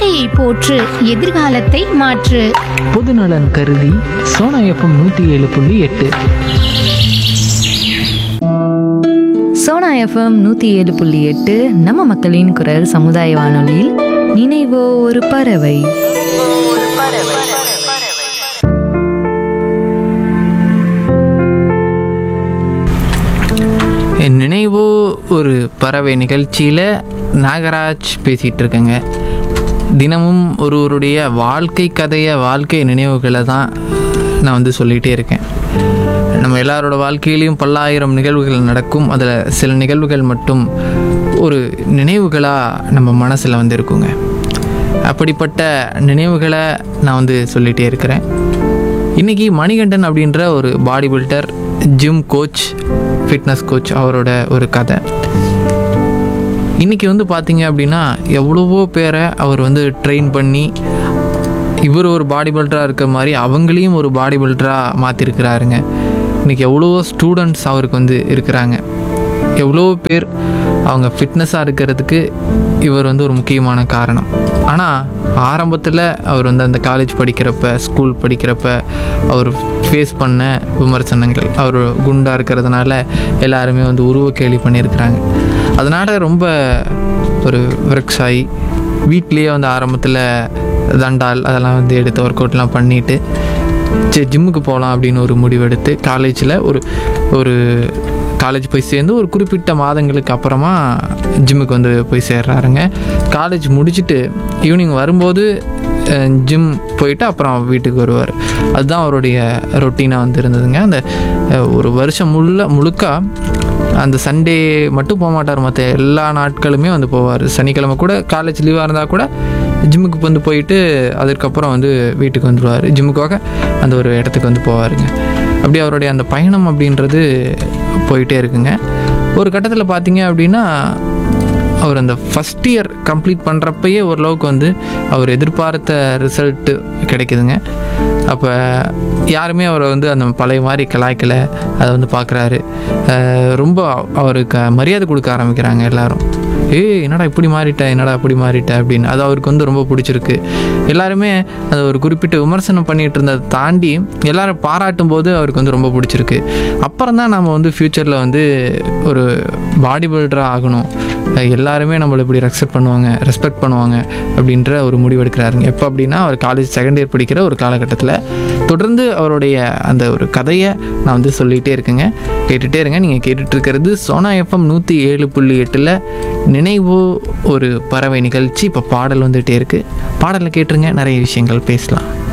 இயற்கையை போற்று எதிர்காலத்தை மாற்று பொதுநலன் கருதி சோனா எஃப்எம் நூற்றி ஏழு புள்ளி எட்டு சோனா எஃப்எம் நூற்றி ஏழு புள்ளி எட்டு நம்ம மக்களின் குரல் சமுதாய வானொலியில் நினைவோ ஒரு பறவை என் நினைவோ ஒரு பறவை நிகழ்ச்சியில் நாகராஜ் பேசிகிட்டு இருக்கேங்க தினமும் ஒருவருடைய வாழ்க்கை கதையை வாழ்க்கை நினைவுகளை தான் நான் வந்து சொல்லிகிட்டே இருக்கேன் நம்ம எல்லாரோட வாழ்க்கையிலையும் பல்லாயிரம் நிகழ்வுகள் நடக்கும் அதில் சில நிகழ்வுகள் மட்டும் ஒரு நினைவுகளாக நம்ம மனசில் வந்து இருக்குங்க அப்படிப்பட்ட நினைவுகளை நான் வந்து சொல்லிகிட்டே இருக்கிறேன் இன்றைக்கி மணிகண்டன் அப்படின்ற ஒரு body builder gym coach fitness coach அவரோட ஒரு கதை இன்றைக்கி வந்து பார்த்தீங்க அப்படின்னா எவ்வளவோ பேரை அவர் வந்து ட்ரெயின் பண்ணி இவர் ஒரு பாடி பில்டராக இருக்க மாதிரி அவங்களையும் ஒரு பாடி பில்டராக மாற்றிருக்கிறாருங்க இன்றைக்கி எவ்வளவோ ஸ்டூடெண்ட்ஸ் அவருக்கு வந்து இருக்கிறாங்க எவ்வளோ பேர் அவங்க ஃபிட்னஸாக இருக்கிறதுக்கு இவர் வந்து ஒரு முக்கியமான காரணம் ஆனால் ஆரம்பத்தில் அவர் வந்து அந்த காலேஜ் படிக்கிறப்ப ஸ்கூல் படிக்கிறப்ப அவர் ஃபேஸ் பண்ண விமர்சனங்கள் அவர் குண்டாக இருக்கிறதுனால எல்லாருமே வந்து உருவ கேலி பண்ணியிருக்கிறாங்க அதனால் ரொம்ப ஒரு விரக்ஸ் ஆகி வீட்லேயே வந்து ஆரம்பத்தில் தண்டால் அதெல்லாம் வந்து எடுத்து ஒர்க் அவுட்லாம் பண்ணிவிட்டு சரி ஜிம்முக்கு போகலாம் அப்படின்னு ஒரு முடிவெடுத்து காலேஜில் ஒரு ஒரு காலேஜ் போய் சேர்ந்து ஒரு குறிப்பிட்ட மாதங்களுக்கு அப்புறமா ஜிம்முக்கு வந்து போய் சேர்றாருங்க காலேஜ் முடிச்சுட்டு ஈவினிங் வரும்போது ஜிம் போயிட்டு அப்புறம் வீட்டுக்கு வருவார் அதுதான் அவருடைய ரொட்டீனாக வந்து இருந்ததுங்க அந்த அஹ், ஒரு வருஷம் முள்ள முழுக்க அந்த சண்டே மட்டும் போக மாட்டார் மற்ற எல்லா நாட்களுமே வந்து போவார் சனிக்கிழமை கூட காலேஜ் லீவாக இருந்தால் கூட ஜிம்முக்கு வந்து போயிட்டு அதுக்கப்புறம் வந்து வீட்டுக்கு வந்துடுவார் ஜிம்முக்காக அந்த ஒரு இடத்துக்கு வந்து போவாருங்க அப்படி அவருடைய அந்த பயணம் அப்படின்றது போயிட்டே இருக்குங்க ஒரு கட்டத்தில் பார்த்தீங்க அப்படின்னா அவர் அந்த ஃபஸ்ட் இயர் கம்ப்ளீட் பண்ணுறப்பயே ஓரளவுக்கு வந்து அவர் எதிர்பார்த்த ரிசல்ட்டு கிடைக்குதுங்க அப்போ யாருமே அவரை வந்து அந்த பழைய மாதிரி கலாய்க்கலை அதை வந்து பார்க்குறாரு ரொம்ப அவருக்கு மரியாதை கொடுக்க ஆரம்பிக்கிறாங்க எல்லாரும் ஏய் என்னடா இப்படி மாறிட்ட என்னடா இப்படி மாறிட்ட அப்படின்னு அது அவருக்கு வந்து ரொம்ப பிடிச்சிருக்கு எல்லாருமே அது ஒரு குறிப்பிட்ட விமர்சனம் பண்ணிட்டு இருந்ததை தாண்டி எல்லாரும் பாராட்டும் போது அவருக்கு வந்து ரொம்ப பிடிச்சிருக்கு அப்புறம் தான் நம்ம வந்து ஃப்யூச்சரில் வந்து ஒரு பாடி பில்டராக ஆகணும் அஹ் எல்லாருமே நம்மளை இப்படி ரெஸ்பெக்ட் பண்ணுவாங்க ரெஸ்பெக்ட் பண்ணுவாங்க அப்படின்ற ஒரு முடிவு எடுக்கிறாருங்க எப்போ அப்படின்னா அவர் காலேஜ் செகண்ட் இயர் படிக்கிற ஒரு காலகட்டத்தில் தொடர்ந்து அவருடைய அந்த ஒரு கதையை நான் வந்து சொல்லிகிட்டே இருக்கேங்க கேட்டுகிட்டே இருங்க நீங்கள் கேட்டுட்டு இருக்கிறது சோனா எஃப்எம் நூற்றி ஏழு புள்ளி எட்டில் நினைவு ஒரு பறவை நிகழ்ச்சி இப்போ பாடல் வந்துகிட்டே இருக்குது பாடலை கேட்டுருங்க நிறைய விஷயங்கள் பேசலாம்